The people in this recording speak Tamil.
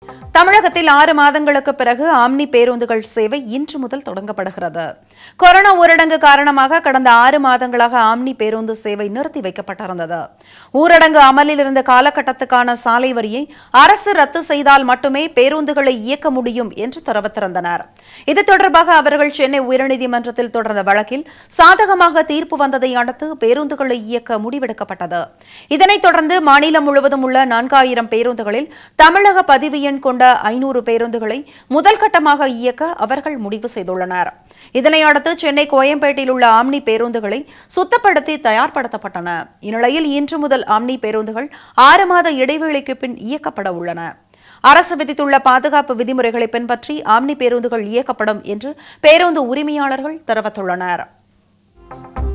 தமிழகத்தில் ஆறு மாதங்களுக்கு பிறகு ஆம்னி பேருந்துகள் சேவை இன்று முதல் தொடங்கப்படுகிறது கொரோனா ஊரடங்கு காரணமாக கடந்த ஆறு மாதங்களாக ஆம்னி பேருந்து சேவை நிறுத்தி வைக்கப்பட்டிருந்தது ஊரடங்கு அமலில் இருந்த காலகட்டத்துக்கான சாலை வரியை அரசு ரத்து செய்தால் மட்டுமே பேருந்துகளை இயக்க முடியும் என்று தெரிவித்திருந்தனர் இது தொடர்பாக அவர்கள் சென்னை உயர்நீதிமன்றத்தில் தொடர்ந்த வழக்கில் சாதகமாக தீர்ப்பு வந்ததை அடுத்து பேருந்துகளை இயக்க முடிவெடுக்கப்பட்டது இதனைத் தொடர்ந்து மாநிலம் முழுவதும் உள்ள நான்காயிரம் பேருந்துகளில் தமிழக பதிவு எண் கொண்ட ஐநூறு பேருந்துகளை முதல் கட்டமாக இயக்க அவர்கள் முடிவு செய்துள்ளனர் இதனை அடுத்து சென்னை கோயம்பேட்டில் உள்ள ஆம்னி பேருந்துகளை சுத்தப்படுத்தி தயார்படுத்தப்பட்டன இந்நிலையில் இன்று முதல் ஆம்னி பேருந்துகள் ஆறு மாத இடைவெளிக்கு பின் இயக்கப்பட உள்ளன அரசு விதித்துள்ள பாதுகாப்பு விதிமுறைகளை பின்பற்றி ஆம்னி பேருந்துகள் இயக்கப்படும் என்று பேருந்து உரிமையாளர்கள் தெரிவித்துள்ளனர்